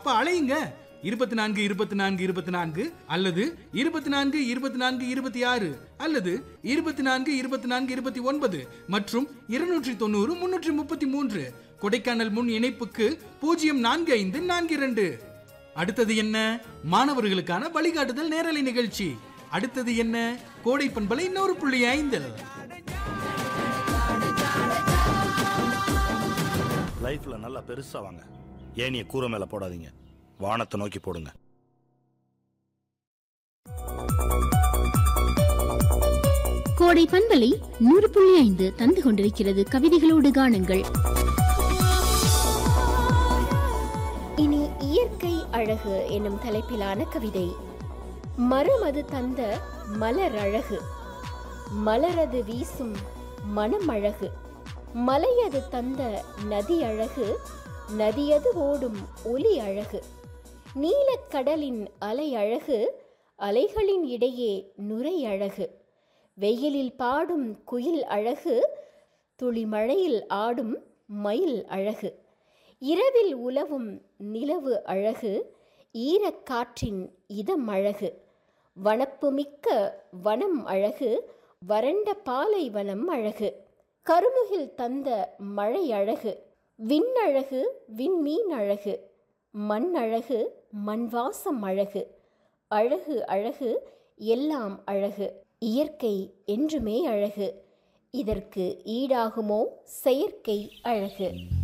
அப்ப அலையுங்க இருபத்தி நான்கு இருபத்தி நான்கு இருபத்தி நான்கு அல்லது இருபத்தி நான்கு இருபத்தி நான்கு இருபத்தி ஆறு அல்லது இருபத்தி நான்கு இருபத்தி நான்கு இருபத்தி ஒன்பது மற்றும் இருநூற்றி தொண்ணூறு முன்னூற்றி முப்பத்தி மூன்று கொடைக்கானல் முன் இணைப்புக்கு பூஜ்ஜியம் நான்கு ஐந்து நான்கு இரண்டு அடுத்தது என்ன மாணவர்களுக்கான வழிகாட்டுதல் நேரலை நிகழ்ச்சி அடுத்தது என்ன கோடை பண்பலை நூறு புள்ளி ஐந்தில் லைஃப்ல நல்லா பெருசா வாங்க ஏனிய கூரை மேல போடாதீங்க வானத்தை நோக்கி போடுங்க கோடை பண்பலை நூறு புள்ளி ஐந்து தந்து கொண்டிருக்கிறது கவிதைகளோடு காணுங்கள் இனி இயற்கை அழகு என்னும் தலைப்பிலான கவிதை மரம் அது தந்த மலர் அழகு மலரது வீசும் மனம் அழகு மலையது தந்த நதி அழகு நதியது ஓடும் ஒலி அழகு நீலக்கடலின் அலை அழகு அலைகளின் இடையே நுரை அழகு வெயிலில் பாடும் குயில் அழகு துளி மழையில் ஆடும் மயில் அழகு இரவில் உலவும் நிலவு அழகு ஈரக்காற்றின் இதம் அழகு வனப்பு மிக்க வனம் அழகு வறண்ட பாலைவனம் அழகு கருமுகில் தந்த மழை அழகு விண்ணழகு விண்மீன் அழகு மண் அழகு மண் வாசம் அழகு அழகு அழகு எல்லாம் அழகு இயற்கை என்றுமே அழகு இதற்கு ஈடாகுமோ செயற்கை அழகு